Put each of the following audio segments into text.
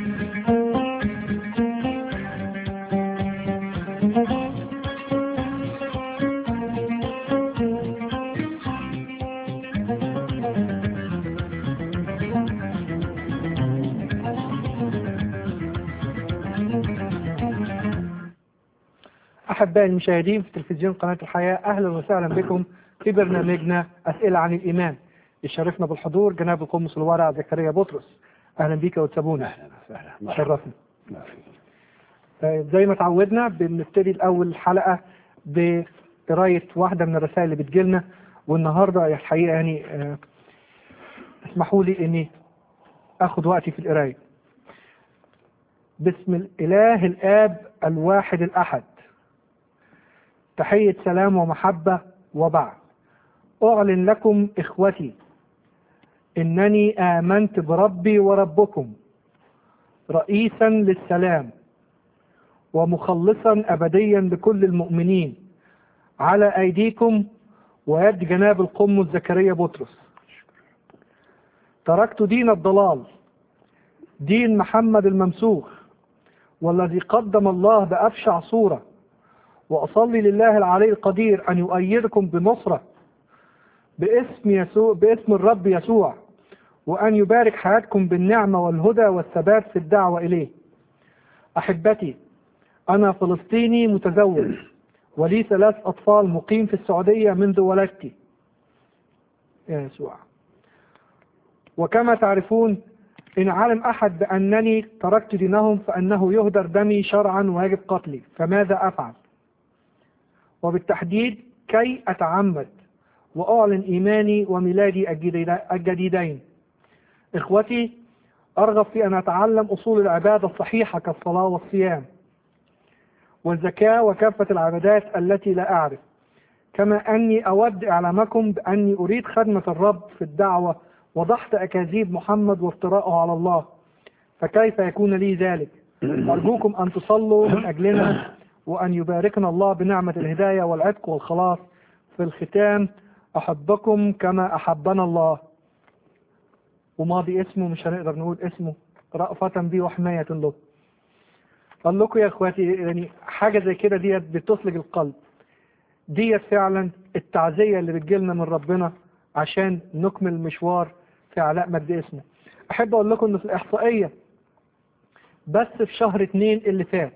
أحبائي المشاهدين في تلفزيون قناة الحياة أهلا وسهلا بكم في برنامجنا أسئلة عن الإيمان يشرفنا بالحضور جناب القمص الورع زكريا بطرس أهلا بيك يا وتسابونا اهلا وسهلا شرفنا ما في. آه، زي ما تعودنا بنبتدي الأول الحلقة بقراية واحدة من الرسائل اللي بتجيلنا والنهاردة الحقيقة يعني آه، اسمحوا لي إني أخد وقتي في القراية بسم الإله الآب الواحد الأحد تحية سلام ومحبة وبعد أعلن لكم إخوتي إنني آمنت بربي وربكم رئيسا للسلام ومخلصا أبديا لكل المؤمنين على أيديكم ويد جناب القمص زكريا بطرس تركت دين الضلال دين محمد الممسوخ والذي قدم الله بأبشع صورة وأصلي لله العلي القدير أن يؤيدكم بنصرة باسم يسوع باسم الرب يسوع وأن يبارك حياتكم بالنعمة والهدى والثبات في الدعوة إليه أحبتي أنا فلسطيني متزوج ولي ثلاث أطفال مقيم في السعودية منذ ولدتي يا يسوع وكما تعرفون إن علم أحد بأنني تركت دينهم فأنه يهدر دمي شرعا ويجب قتلي فماذا أفعل وبالتحديد كي أتعمد وأعلن إيماني وميلادي الجديد- الجديدين إخوتي أرغب في أن أتعلم أصول العبادة الصحيحة كالصلاة والصيام والزكاة وكافة العبادات التي لا أعرف كما أني أود إعلامكم بأني أريد خدمة الرب في الدعوة وضحت أكاذيب محمد وافتراءه على الله فكيف يكون لي ذلك أرجوكم أن تصلوا من أجلنا وأن يباركنا الله بنعمة الهداية والعتق والخلاص في الختام أحبكم كما أحبنا الله وماضي اسمه مش هنقدر نقول اسمه رأفة بي وحماية له قال لكم يا اخواتي يعني حاجة زي كده ديت بتصلج القلب ديت فعلا التعزية اللي بتجيلنا من ربنا عشان نكمل المشوار في علاء مجد اسمه احب اقول لكم ان في الاحصائية بس في شهر اتنين اللي فات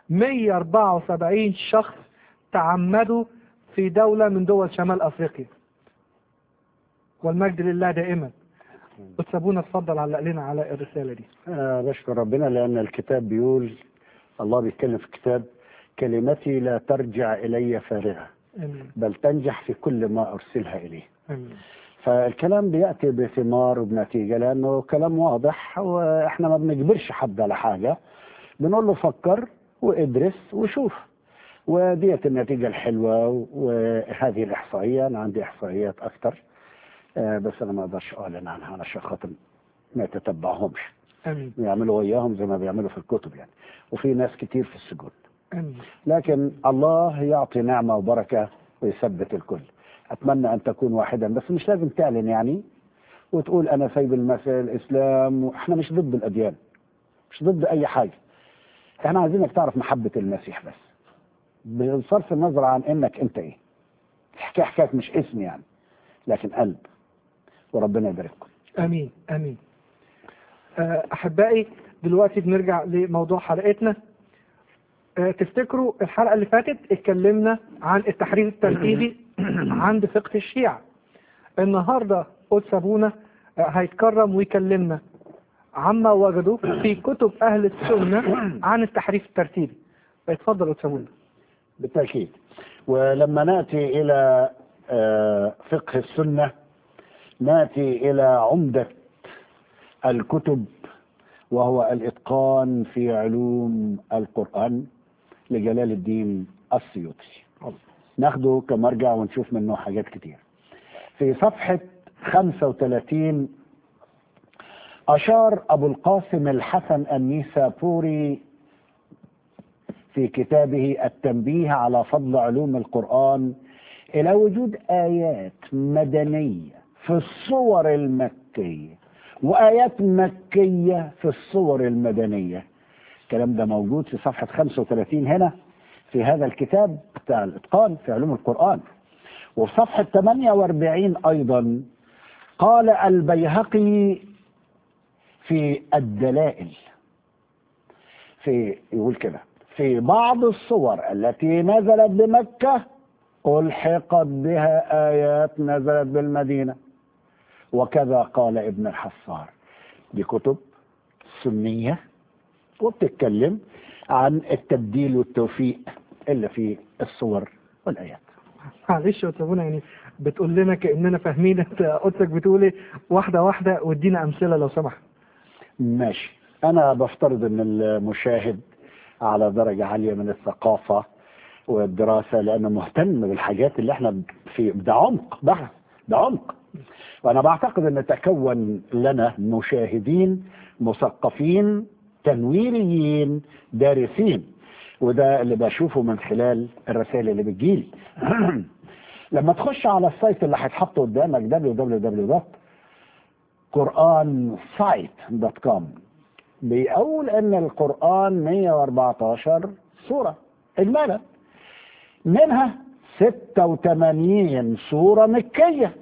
174 شخص تعمدوا في دولة من دول شمال افريقيا والمجد لله دائما وتسابونا اتفضل علق لنا على الرسالة دي آه بشكر ربنا لأن الكتاب بيقول الله بيتكلم في الكتاب كلمتي لا ترجع إلي فارغة امين بل تنجح في كل ما أرسلها إليه امين فالكلام بيأتي بثمار وبنتيجة لأنه كلام واضح وإحنا ما بنجبرش حد على حاجة بنقول له فكر وادرس وشوف وديت النتيجة الحلوة وهذه الإحصائية أنا عندي إحصائيات أكثر آه، بس أنا ما أقدرش أعلن عنها عشان خاطر ما يتتبعهمش امين يعملوا وياهم زي ما بيعملوا في الكتب يعني وفي ناس كتير في السجون امين لكن الله يعطي نعمة وبركة ويثبت الكل أتمنى أن تكون واحدا بس مش لازم تعلن يعني وتقول أنا سايب المثل الإسلام وإحنا مش ضد الأديان مش ضد أي حاجة إحنا عايزينك تعرف محبة المسيح بس بصرف النظر عن إنك أنت إيه الحكاية حكاية مش اسم يعني لكن قلب وربنا يبارككم امين امين آه، احبائي دلوقتي بنرجع لموضوع حلقتنا آه، تفتكروا الحلقه اللي فاتت اتكلمنا عن التحرير الترتيبي عند فقه الشيعة النهارده قدس ابونا آه، هيتكرم ويكلمنا عما وجدوا في كتب اهل السنه عن التحريف الترتيبي اتفضل قدس ابونا بالتأكيد ولما نأتي إلى آه، فقه السنة نأتي إلى عمدة الكتب وهو الإتقان في علوم القرآن لجلال الدين السيوطي ناخده كمرجع ونشوف منه حاجات كتير في صفحة 35 أشار أبو القاسم الحسن النيسابوري في كتابه التنبيه على فضل علوم القرآن إلى وجود آيات مدنية في الصور المكية وآيات مكية في الصور المدنية الكلام ده موجود في صفحة 35 هنا في هذا الكتاب بتاع الإتقان في علوم القرآن وفي صفحة 48 أيضا قال البيهقي في الدلائل في يقول كده في بعض الصور التي نزلت بمكة ألحقت بها آيات نزلت بالمدينة وكذا قال ابن الحصار دي كتب سنية وبتتكلم عن التبديل والتوفيق اللي في الصور والآيات معلش يا أستاذ ابونا يعني بتقول لنا كاننا فاهمين انت قدسك بتقول ايه واحده واحده وادينا امثله لو سمحت ماشي أنا بفترض أن المشاهد على درجة عالية من الثقافة والدراسة لأنه مهتم بالحاجات اللي احنا في ده عمق بحث ده عمق وأنا بعتقد أن تكون لنا مشاهدين مثقفين تنويريين دارسين وده اللي بشوفه من خلال الرسائل اللي بتجيلي لما تخش على السايت اللي هيتحط قدامك www.quransite.com بيقول ان القرآن 114 سورة اجمالا منها 86 سورة مكية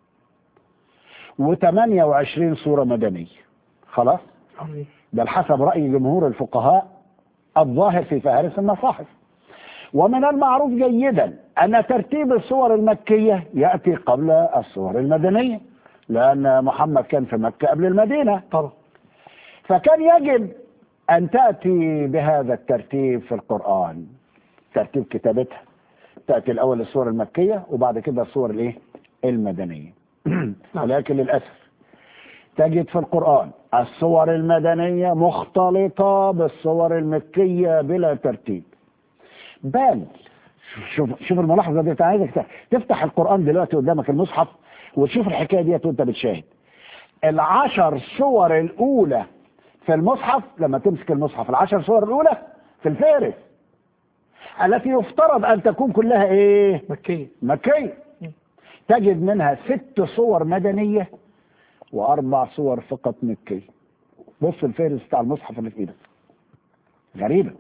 و28 سورة مدنية خلاص عظيم. ده بحسب رأي جمهور الفقهاء الظاهر في فهرس المصاحف ومن المعروف جيدا أن ترتيب الصور المكية يأتي قبل الصور المدنية لأن محمد كان في مكة قبل المدينة طبعا فكان يجب أن تأتي بهذا الترتيب في القرآن ترتيب كتابتها تأتي الأول الصور المكية وبعد كده الصور الإيه؟ المدنية ولكن للأسف تجد في القرآن الصور المدنية مختلطة بالصور المكية بلا ترتيب بل شوف شوف الملاحظة دي عايزك تفتح القرآن دلوقتي قدامك المصحف وتشوف الحكاية ديت وانت بتشاهد العشر صور الأولى في المصحف لما تمسك المصحف العشر صور الأولى في الفهرس التي يفترض أن تكون كلها إيه؟ مكيه مكية تجد منها ست صور مدنية وأربع صور فقط مكية بص الفهرس بتاع المصحف اللي في إيدك غريبة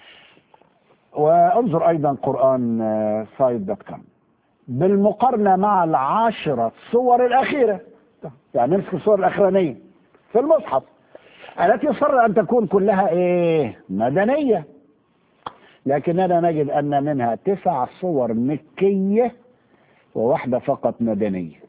وانظر أيضا قرآن سايد دوت كوم بالمقارنة مع العشرة صور الأخيرة يعني نمسك الصور الأخرانية في المصحف التي يصر أن تكون كلها إيه مدنية لكننا نجد أن منها تسع صور مكية وواحدة فقط مدنية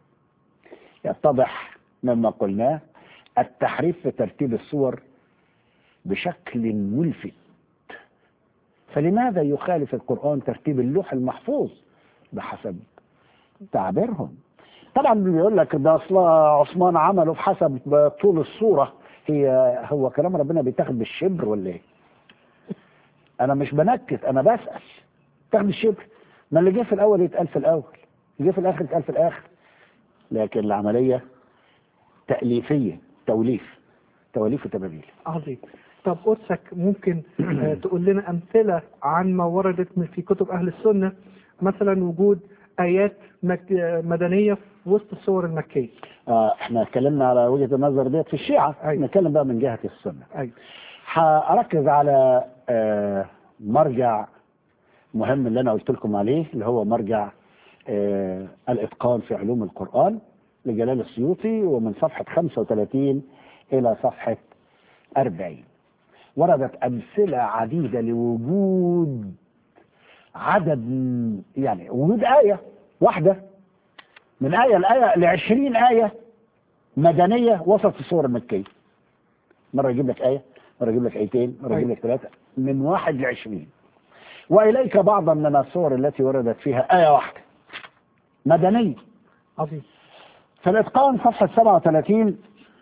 يتضح مما قلناه التحريف في ترتيب الصور بشكل ملفت فلماذا يخالف القرآن ترتيب اللوح المحفوظ بحسب تعبيرهم طبعا بيقول لك ده اصلا عثمان عمله بحسب طول الصورة هي هو كلام ربنا بيتاخد بالشبر ولا ايه انا مش بنكت انا بسأل تاخد بالشبر ما اللي جه في الاول يتقال في الاول اللي جه في الاخر يتقال في الاخر لكن العملية تأليفية توليف توليف وتبابيل عظيم طب قدسك ممكن آه، تقول لنا أمثلة عن ما وردت من- في كتب أهل السنة مثلا وجود آيات مك... آه، مدنية في وسط الصور المكية آه احنا اتكلمنا على وجهة النظر ديت في الشيعة أيوة. نتكلم بقى من جهة السنة أيوة هركز على آه مرجع مهم اللي انا قلت لكم عليه اللي هو مرجع آه الاتقان في علوم القرآن لجلال السيوطي ومن صفحة 35 الى صفحة 40 وردت امثلة عديدة لوجود عدد يعني وجود آية واحدة من آية لآية لعشرين آية مدنية وسط الصور المكية مرة يجيب لك آية مرة يجيب لك آيتين مرة يجيب لك ثلاثة من واحد لعشرين وإليك بعضا من الصور التي وردت فيها آية واحدة مدنية عظيم في الإتقان صفحة 37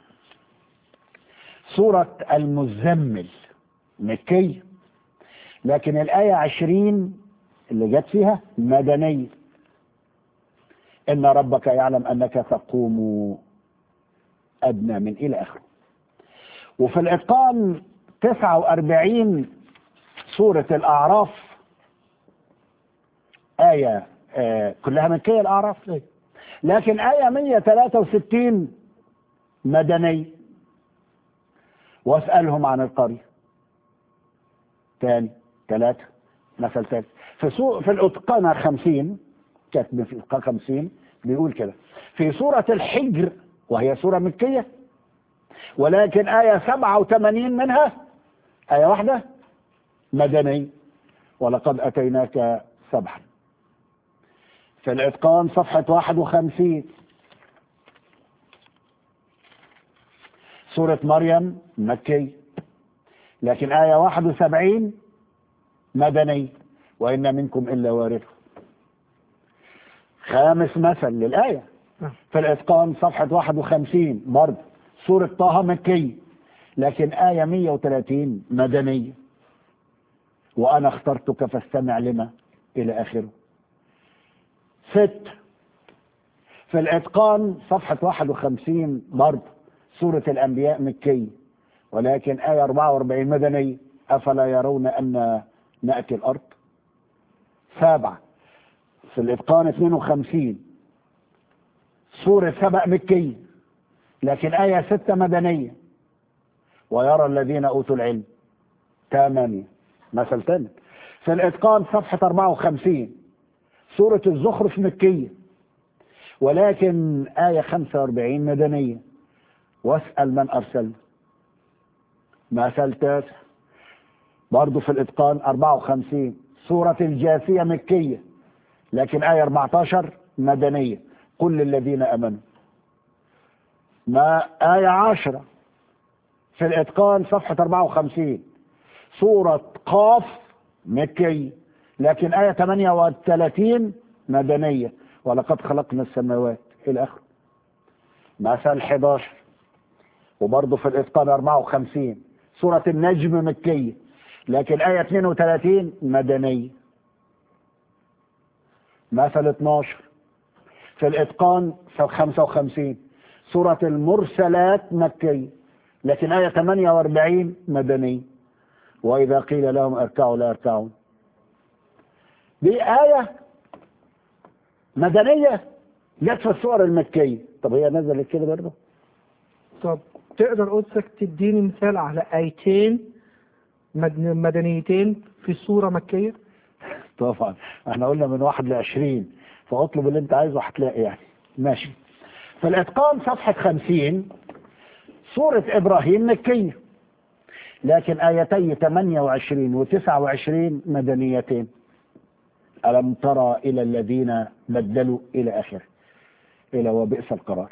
سورة المزمل مكية لكن الآية 20 اللي جت فيها مدنية إن ربك يعلم أنك تقوم أدنى من إلى آخره وفي الإتقان 49 سورة الأعراف آية آه كلها مكية الأعراف أيوة. لكن آية 163 مدني واسألهم عن القرية تاني ثلاثة مثل ثالث في سو... في الأتقانة خمسين كاتب في الأتقانة خمسين بيقول كده في سورة الحجر وهي سورة مكية ولكن آية سبعة وثمانين منها آية واحدة مدني ولقد أتيناك سبحا في الإتقان صفحة واحد وخمسين سورة مريم مكي لكن آية واحد وسبعين مدني وإن منكم إلا وارثه خامس مثل للآية في الإتقان صفحة 51 برضه سورة طه مكية لكن آية 130 مدنية وأنا اخترتك فاستمع لما إلى آخره ست في الإتقان صفحة 51 برضه سورة الأنبياء مكية ولكن آية 44 مدنية أفلا يرون أن نأتي الأرض سابعة في الإتقان 52 سورة سبأ مكية لكن آية ستة مدنية ويرى الذين أوتوا العلم ثمانية مثل ثاني في الإتقان صفحة 54 سورة الزخرف مكية ولكن آية 45 مدنية واسأل من أرسل مثل تاسع برضه في الإتقان 54 سورة الجاثية مكية لكن آية 14 مدنية قل للذين أمنوا ما آية 10 في الإتقان صفحة 54 سورة قاف مكية لكن آية 38 مدنية ولقد خلقنا السماوات إلى آخره مثل 11 وبرضه في الإتقان 54 سورة النجم مكية لكن آية 32 مدنية مثل 12 في الإتقان 55 سورة المرسلات مكية لكن آية 48 مدنية وإذا قيل لهم اركعوا لا يركعون دي آية مدنية جت في السور المكية طب هي نزلت كده برضه طب تقدر قدسك تديني مثال على آيتين مدن- مدنيتين في سورة مكية طبعا احنا قلنا من واحد لعشرين فاطلب اللي انت عايزه هتلاقي يعني ماشي فالاتقان صفحة خمسين سورة ابراهيم مكية لكن ايتي 28 و 29 مدنيتين الم ترى الى الذين بدلوا الى اخره الى وبئس القرار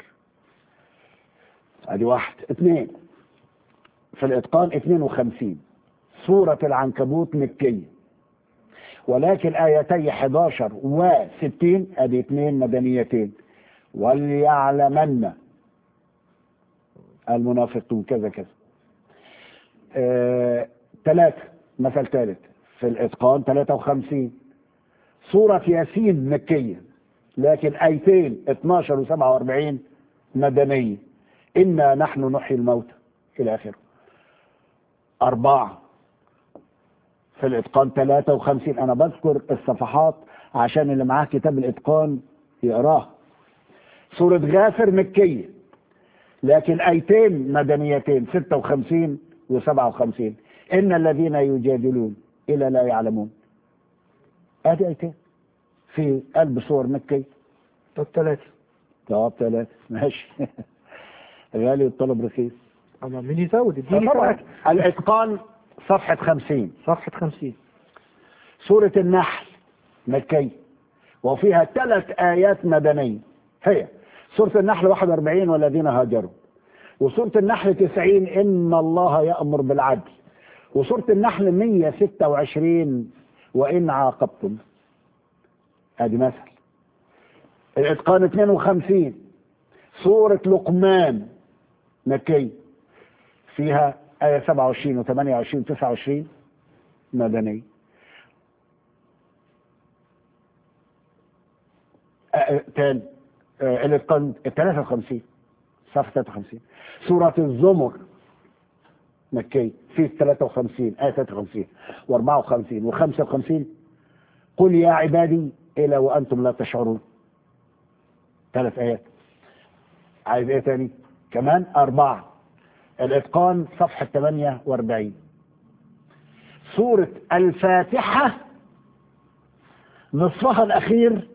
ادي واحد اثنين في الاتقان 52 سورة العنكبوت مكية ولكن آيتي 11 و 60 ادي اثنين مدنيتين وليعلمن المنافقون كذا كذا آه، ثلاثة مثل ثالث في الإتقان 53 سورة ياسين مكية لكن آيتين 12 و 47 مدنية إنا نحن نحيي الموتى إلى آخره أربعة في الإتقان 53 أنا بذكر الصفحات عشان اللي معاه كتاب الإتقان يقراه سورة غافر مكية لكن آيتين مدنيتين 56 و 57 إن الذين يجادلون إلى لا يعلمون آدي آيتين في قلب سور مكية طب ثلاثة طب ثلاثة ماشي غالي الطلب رخيص أما مين يزود اديني طبعا ثلاثة الإتقان صفحة 50 صفحة 50 سورة النحل مكية وفيها ثلاث آيات مدنية هي سورة النحل 41 والذين هاجروا وسورة النحل 90 إن الله يأمر بالعدل وسورة النحل 126 وإن عاقبتم ادي مثل الإتقان 52 سورة لقمان مكية فيها آية 27 و 28 و 29 مدنية آه، تاني آه، الاتقان 53 صفحة 53 سورة الزمر مكية في 53 آية 53 و54 و55 قل يا عبادي إلى وأنتم لا تشعرون ثلاث آيات عايز إيه تاني كمان أربعة الإتقان صفحة 48 سورة الفاتحة نصفها الأخير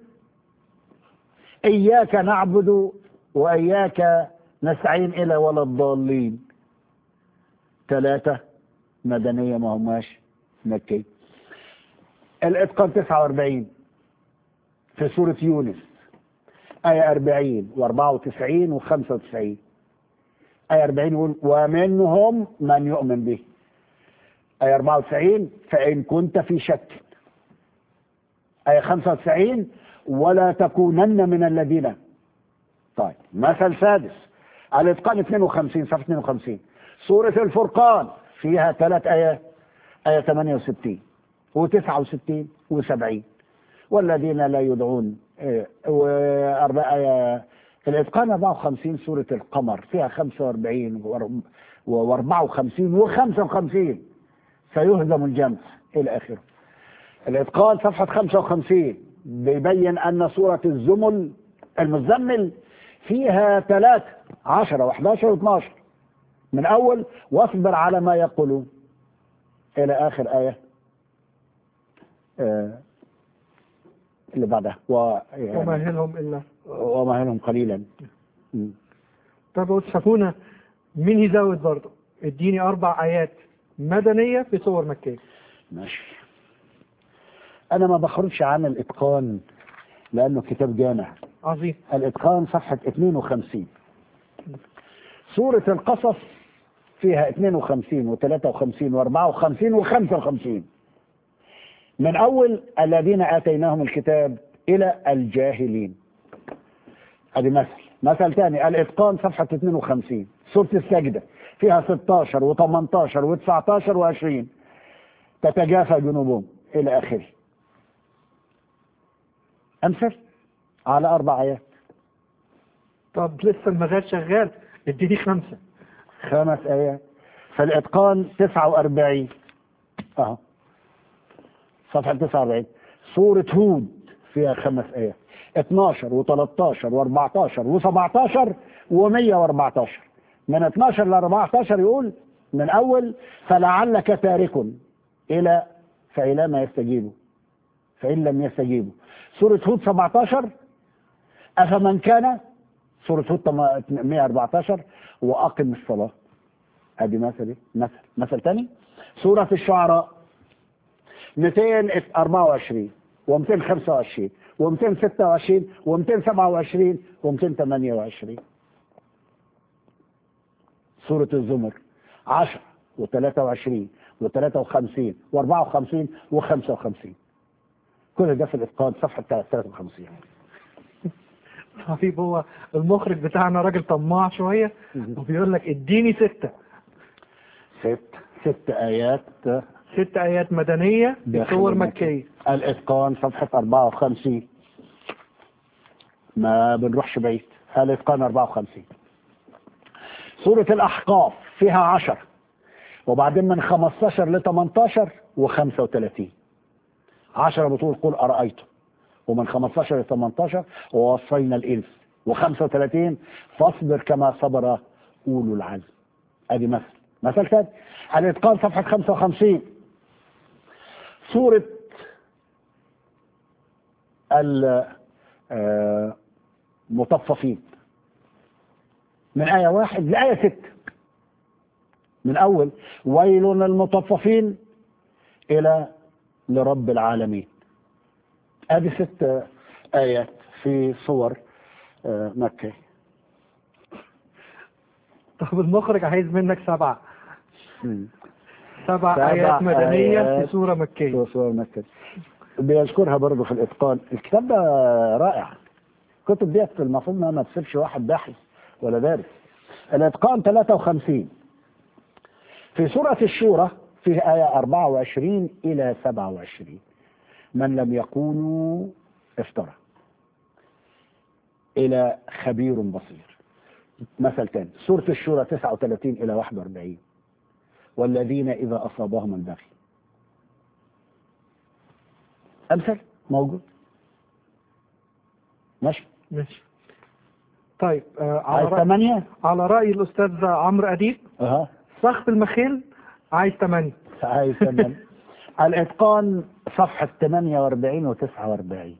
إياك نعبد وإياك نستعين إلى ولا الضالين ثلاثة مدنية ما هماش مكي الإتقان 49 في سورة يونس آية 40 و94 و95 آية 40 يقول ومنهم من يؤمن به آية 94 فإن كنت في شك آية 95 ولا تكونن من الذين طيب مثل سادس الإتقان 52 صفحة 52 سورة الفرقان فيها ثلاث آيات آية 68 و69 و70 والذين لا يدعون وأربع آية الإتقان 54 سورة القمر فيها 45 و54 و55 سيهزم الجمع إلى آخره الإتقان صفحة 55 بيبين أن سورة الزمل المزمل فيها ثلاثة 10 و11 و12 من أول واصبر على ما يقولون إلى آخر آية آه اللي بعدها و يعني ومهلهم إلا ومهلهم قليلا م. طب وتشافونا مين يزود برضه اديني أربع آيات مدنية في صور مكية ماشي أنا ما بخرجش عن الإتقان لأنه كتاب جامع عظيم الإتقان صفحة 52 سورة القصص فيها 52 و53 و54 و55 من أول الذين آتيناهم الكتاب إلى الجاهلين هذه مثل مثل ثاني الإتقان صفحة 52 سورة السجدة فيها 16 و18 و19 و20 تتجافى جنوبهم إلى آخره أمثل على أربع آيات طب لسه المغاد شغال اديني خمسة خمس آيات فالإتقان 49 أهو صفحة 49 سورة هود فيها خمس آيات 12 و13 و14 و17 و114 من 12 ل 14 يقول من أول فلعلك تارك إلى فإلى ما يستجيبوا فإن لم يستجيبوا سورة هود 17 أفمن كان سورة هود 114 وأقم الصلاة ادي مثل مثل مثل تاني سورة الشعراء 224 و225 و226 و227 و228 سورة الزمر 10 و23 و53 و54 و55 كل ده في الإتقان صفحة 53 حبيب هو المخرج بتاعنا راجل طماع شوية وبيقول لك اديني ستة ست ست آيات ست آيات مدنية داخل بصور المكة. مكية الإتقان صفحة 54 ما بنروحش بعيد الإتقان 54 سورة الأحقاف فيها 10 وبعدين من 15 ل 18 و35 10 بتقول قل أرأيتم ومن 15 ل 18 ووصينا الإنس و35 فاصبر كما صبر أولو العزم أدي مثل مثل ثاني الإتقان صفحة 55 سورة المطففين من آية واحد لآية ست من أول ويل للمطففين إلى لرب العالمين هذه ست آيات في صور آه، مكة طب المخرج عايز منك سبعة مم. سبع سبع آيات مدنية آيات. في سورة مكية في صور مكة بيذكرها برضه في الإتقان الكتاب ده رائع الكتب ديت المفروض انها ما تسيبش واحد باحث ولا دارس الإتقان 53 في سورة الشورى فيه آية 24 إلى 27 من لم يكونوا افترى إلى خبير بصير مثل تاني سورة الشورى 39 إلى 41 والذين إذا أصابهم البغي أمثل موجود ماشي ماشي طيب آه على, عايز رأي ثمانية على رأي الأستاذ عمرو أديب اها سخط المخيل عايز 8 عايز ثمانية الاتقان صفحة 48 و 49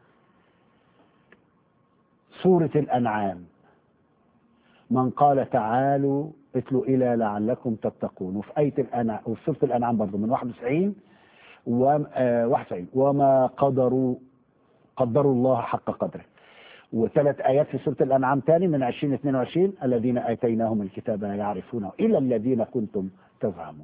سورة الأنعام من قال تعالوا اتلوا إلى لعلكم تتقون وفي آية الأنعام وفي سورة الأنعام برضه من 91 و آه، 91 وما قدروا قدروا الله حق قدره وثلاث آيات في سورة الأنعام تاني من 20 22 الذين آتيناهم الكتاب يعرفونه إلى الذين كنتم تزعمون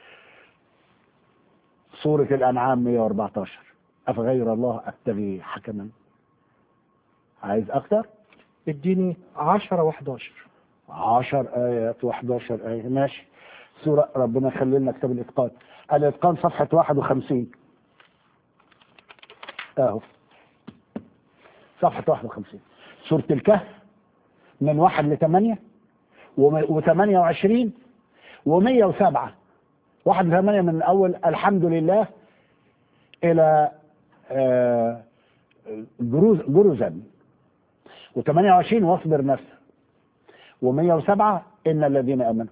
سورة الأنعام 114 أفغير الله أبتغي حكما عايز أكتر اديني 10 و11 عشر آيات و11 آية ماشي سورة ربنا يخلي لنا كتاب الإتقان الإتقان صفحة 51 أهو صفحة 51 سورة الكهف من واحد لثمانية وثمانية وعشرين ومية وسبعة واحد لثمانية من أول الحمد لله إلى آه، جروز جرزا وثمانية وعشرين واصبر نفسك و107 إن الذين آمنوا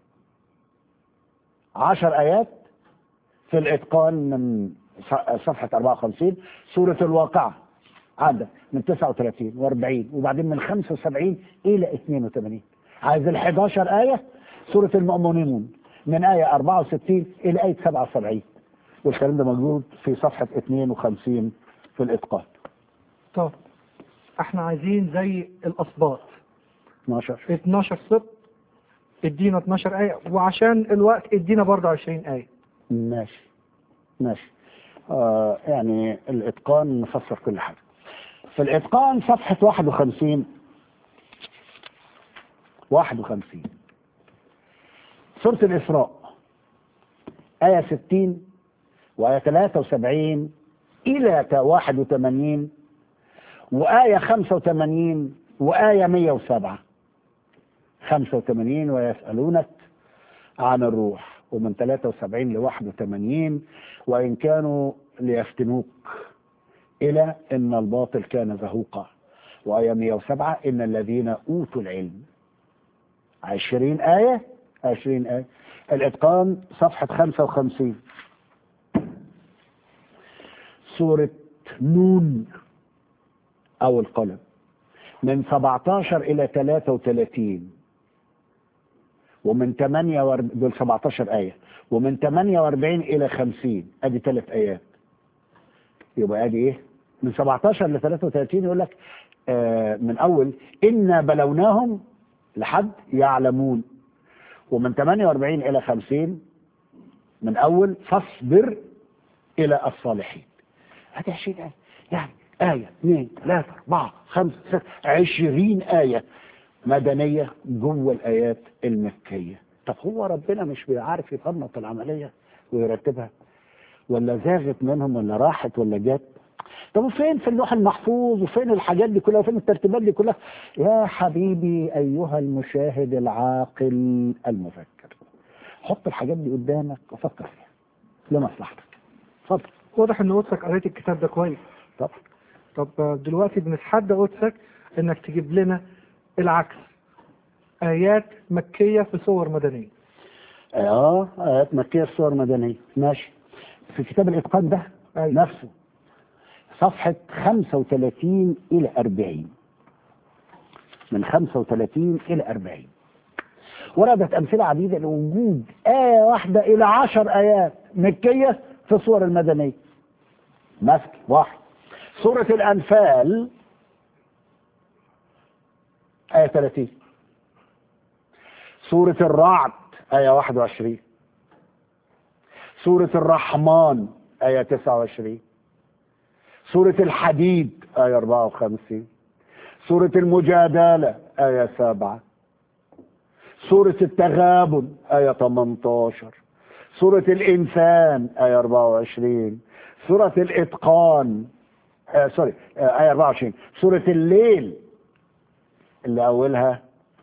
عشر آيات في الإتقان من ص- صفحة 54 سورة الواقعة عدى من 39 و40 وبعدين من 75 إلى 82 عايز ال 11 آية سورة المؤمنون من آية 64 إلى آية 77 والكلام ده موجود في صفحة 52 في الإتقان طب احنا عايزين زي الأسباط 12 12 سبط ادينا 12 آية وعشان الوقت ادينا برضه 20 آية ماشي ماشي آه يعني الإتقان نفسر كل حاجة في الإتقان صفحة 51 51 سورة الإسراء آية 60 وآية 73 إلى 81 وآية 85 وآية 107 85 ويسألونك عن الروح ومن 73 ل 81 وإن كانوا ليفتنوك إلى إن الباطل كان زهوقا وآية 107 إن الذين أوتوا العلم 20 آية 20 آية الإتقان صفحة 55 سورة نون أو القلم من 17 إلى 33 ومن 48 دول 17 آية ومن 48 إلى 50 أدي ثلاث آيات يبقى أدي إيه؟ من 17 ل 33 يقول لك آه من أول إنا بلوناهم لحد يعلمون ومن 48 إلى 50 من أول فاصبر إلى الصالحين هذه 20 آية يعني آية اثنين ثلاثة أربعة خمسة ستة عشرين آية مدنية جوه الآيات المكية طب هو ربنا مش بيعرف يفنط العملية ويرتبها ولا زاغت منهم ولا راحت ولا جت طب وفين في اللوح المحفوظ وفين الحاجات دي كلها وفين الترتيبات دي كلها يا حبيبي أيها المشاهد العاقل المفكر حط الحاجات دي قدامك وفكر فيها لمصلحتك اتفضل واضح ان قدسك قريت الكتاب ده كويس طب طب آه، دلوقتي بنتحدى قدسك انك تجيب لنا العكس آيات مكية في صور مدنية اه آيات مكية في صور مدنية ماشي في كتاب الإتقان ده أيوة. نفسه صفحة 35 إلى 40 من 35 إلى 40 وردت أمثلة عديدة لوجود آية واحدة إلى 10 آيات مكية في الصور المدنية مثل واحد سورة الأنفال آية 30 سورة الرعد آية 21 سورة الرحمن آية 29 سورة الحديد آية 54 سورة المجادلة آية 7 سورة التغابن آية 18 سورة الإنسان آية 24 سورة الإتقان آه سوري آه آية 24 سورة الليل اللي أولها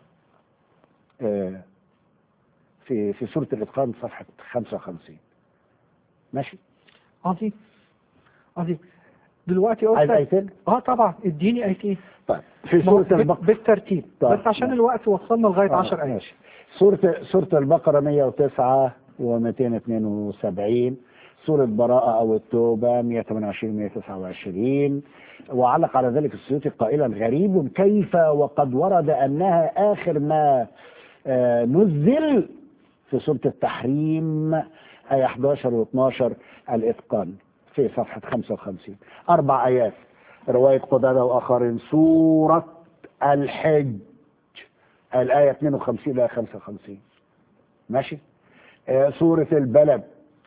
آه في في سورة الإتقان صفحة 55 ماشي عظيم عظيم دلوقتي عايز قلت ايتين اه طبعا اديني ايتين طيب في ما هو سورة بال- البقرة بالترتيب طيب. بس عشان الوقت وصلنا لغايه 10 ايات ماشي سورة سورة البقرة 109 و272 سورة براءة أو التوبة 128 129 وعلق على ذلك السيوطي قائلا غريب كيف وقد ورد أنها آخر ما آه، نزل في سورة التحريم آية 11 و12 الإتقان في صفحة 55 أربع آيات رواية قتادة وآخرين سورة الحج الآية 52 إلى 55 ماشي آه، سورة البلد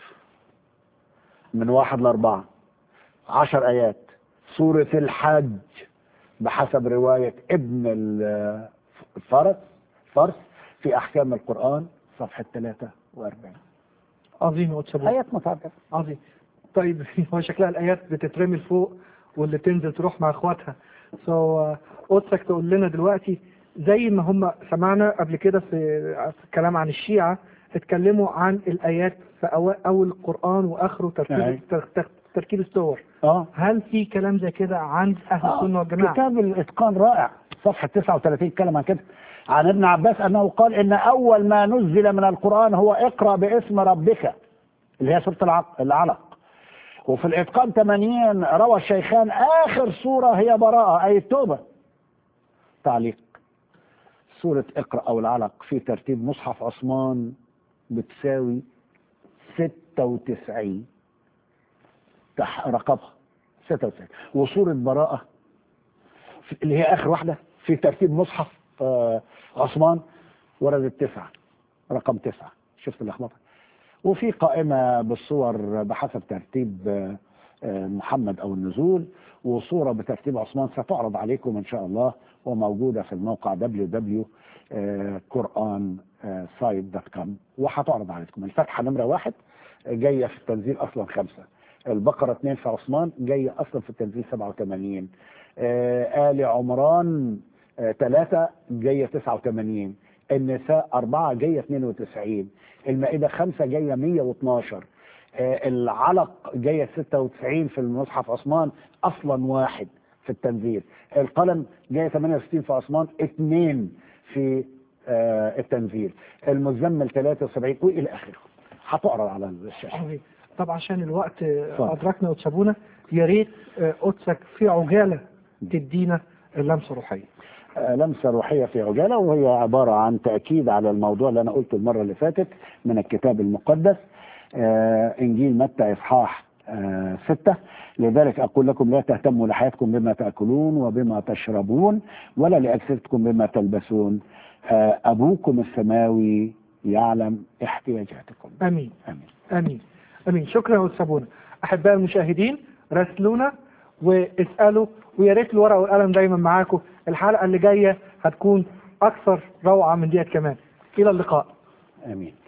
من واحد لأربعة عشر آيات سورة الحج بحسب رواية ابن ال- الفرس فرس في أحكام القرآن صفحة 43 عظيم يا أستاذ آيات متعددة عظيم طيب هو شكلها الايات بتترمي فوق واللي تنزل تروح مع اخواتها سو قدسك تقول لنا دلوقتي زي ما هم سمعنا قبل كده في في الكلام عن الشيعة اتكلموا عن الايات في أو- اول القران واخره ترتيب أي. تر- تر- ترتيب السور اه هل في كلام زي كده عند اهل السنه والجماعه كتاب الاتقان رائع صفحة 39 اتكلم عن كده عن ابن عباس انه قال ان اول ما نزل من القرآن هو اقرأ باسم ربك اللي هي سورة العق- العلق وفي الاتقان 80 روى الشيخان اخر سورة هي براءة اي التوبة تعليق سورة اقرأ او العلق في ترتيب مصحف عثمان بتساوي 96 تح- رقمها 96 وسورة براءة في- اللي هي آخر واحدة في ترتيب مصحف آه، عثمان وردت تسعة رقم تسعة شفت اللخبطة وفي قائمة بالصور بحسب ترتيب آه، آه، محمد أو النزول وصورة بترتيب عثمان ستعرض عليكم إن شاء الله وموجودة في الموقع www.quran.site.com وهتعرض عليكم الفتحة نمرة واحد جاية في التنزيل أصلا خمسة البقرة اثنين في عثمان جاية أصلا في التنزيل 87 آه، آل عمران آه، ثلاثة جاية 89 النساء أربعة جاية 92 المائدة خمسة جاية 112 آه، العلق جاية 96 في المصحف عثمان أصلا واحد في التنزيل القلم جاية 68 في عثمان اثنين في آه، التنزيل المزمل 73 وإلى آخره هتعرض على الشاشة عظيم طب عشان الوقت اتفضل. ادركنا وتسابونا يا ريت آه، قدسك في عجاله تدينا اللمسه الروحيه آه، لمسة روحية في عجالة وهي عبارة عن تأكيد على الموضوع اللي أنا قلته المرة اللي فاتت من الكتاب المقدس آه، إنجيل متى إصحاح آه، ستة لذلك أقول لكم لا تهتموا لحياتكم بما تأكلون وبما تشربون ولا لأجسادكم بما تلبسون آه، أبوكم السماوي يعلم احتياجاتكم امين آمين امين امين شكرا يا استاذ سابونا احبائي المشاهدين راسلونا واسالوا ويا ريت الورقه والقلم دايما معاكم الحلقه اللي جايه هتكون اكثر روعه من ديت كمان الى اللقاء آمين